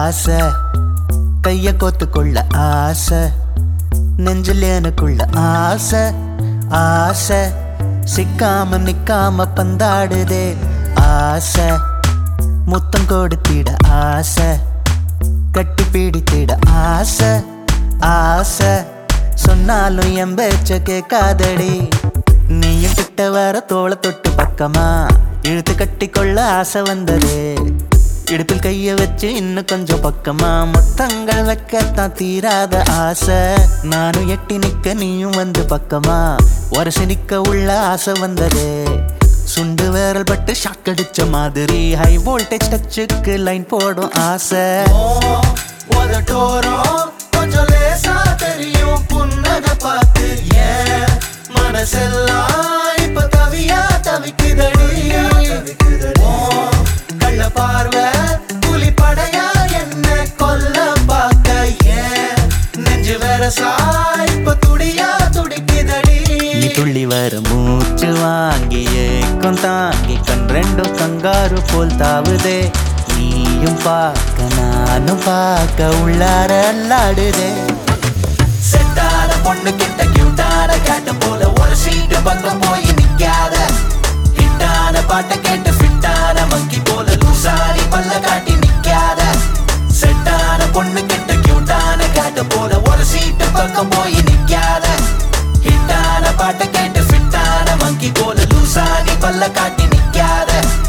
ஆசை கைய கோத்துக்குள்ள ஆசை நெஞ்சில் எனக்குள்ள ஆசை ஆசை சிக்காம நிக்காம பந்தாடுதே ஆசை முத்தம் கொடுத்திட ஆசை கட்டி பிடித்திட ஆசை ஆசை சொன்னாலும் என் பேச்ச கேட்காதடி நீயும் கிட்ட வர தோளை தொட்டு பக்கமா இழுத்து கட்டி கொள்ள ஆசை வந்தது இடுப்பில் கைய வச்சு இன்னும் கொஞ்சம் பக்கமா முத்தங்கள் வைக்கத்தான் தீராத ஆசை நானும் எட்டி நிக்க நீயும் வந்து பக்கமா உரசி நிக்க உள்ள ஆசை வந்தது சுண்டு விரல் பட்டு ஷாக் அடிச்ச மாதிரி ஹை வோல்டேஜ் டச்சுக்கு லைன் போடும் ஆசை உதட்டோரம் கொஞ்சம் லேசா தெரியும் புன்னகை பார்த்து ஏன் மனசெல்லாம் இப்ப தவியா தவிக்குதடி ஓ, கள்ள பார்வை புலி படையா என்ன கொல்ல பார்க்க ஏன் நெஞ்சு வரசா இப்ப துடியா துடிக்குதடி நீ துள்ளி வர மூச்சு வாங்கி ஏக்கம் தாங்கி கண் ரெண்டும் கங்காரு போல் தாவுதே நீயும் பார்க்க நானும் பார்க்க உள்ளார அல்லாடுதே செட்டான பொண்ணு கிட்ட கியூட்டான கேட்ட போல ஒரு சீட்டு பக்கம் போய் நிக்காத ஹிட்டான பாட்டை கேட்டு ஃபிட்டான மங்கி போல லூசாரி பல்ல காட்டி நிக்காத செட்டான பொண்ணு கிட்ட கியூட்டான கேட்ட போல ஒரு சீட்டு பக்கம் போய் நிக்காத ஹிட்டான பாட்டை கேட்டு ஃபிட்டான மங்கி போல லூசாரி பல்ல காட்டி நிக்காத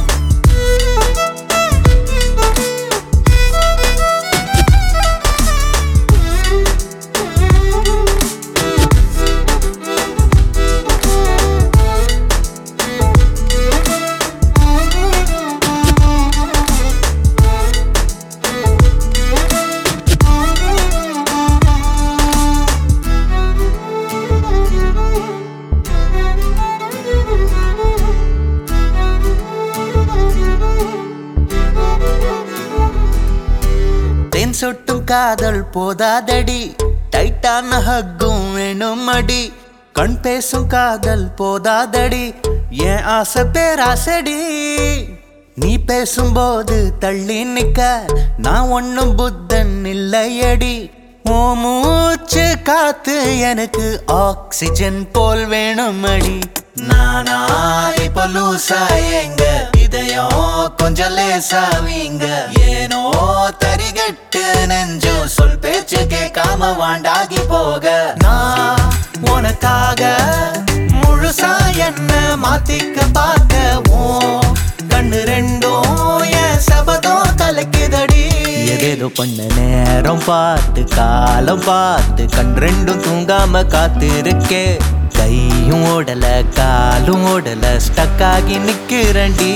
தேன் சொட்டும் காதல் போதாதடி டைட்டான ஹக்கும் வேணும் அடி கண் பேசும் காதல் போதாதடி என் ஆசை பேராசடி நீ பேசும்போது தள்ளி நிக்க நான் ஒண்ணும் புத்தன் இல்லையடி ஓ மூச்சு காத்து எனக்கு ஆக்சிஜன் போல் வேணும் அடி நானா இப்ப லூசா எங்க இதயம் கொஞ்சம் லேசா வீங்க ஏனோ தரிகட்டு நெஞ்சோ சொல் பேச்சு கேட்காம வாண்டாகி போக நான் உனக்காக முழுசா என்ன மாத்திக்க பார்க்க ஓ கண்ணு ரெண்டும் என் சபதம் கலக்குதடி ஏதேதோ பண்ண நேரம் பார்த்து காலம் பார்த்து கண் ரெண்டும் தூங்காம காத்திருக்கே கையும் ஓடல காலும் ஓடல ஸ்டக் ஆகி நிக்கிறண்டி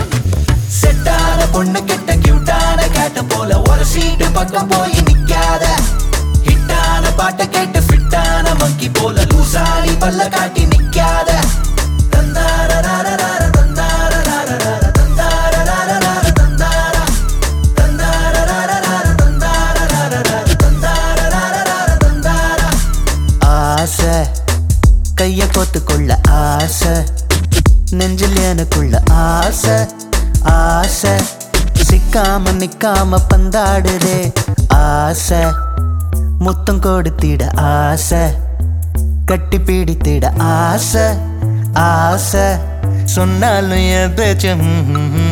செட்டான பொண்ணு கிட்ட கியூட்டான கேட்ட போல ஒரு சீட்டு பக்கம் போய் நிக்காத ஹிட்டான பாட்டை கேட்டு ஃபிட்டான மங்கி போல லூசாரி பல்ல காட்டி நிக்காத தந்தாரராரரார, தந்தாரராரரார, தந்தாரராரரார, தந்தாரா. தந்தாரராரரார, தந்தாரராரரார, தந்தாரராரரார, தந்தாரா. ஆசை கைய கோத்துக்கொள்ள ஆசை நெஞ்சில் எனக்குள்ள ஆசை ஆசை சிக்காம நிக்காம பந்தாடுதே ஆசை முத்தம் கொடுத்திட ஆசை கட்டி பிடித்திட ஆசை ஆசை சொன்னாலும் என் பேச்சு ம், ம், ம்.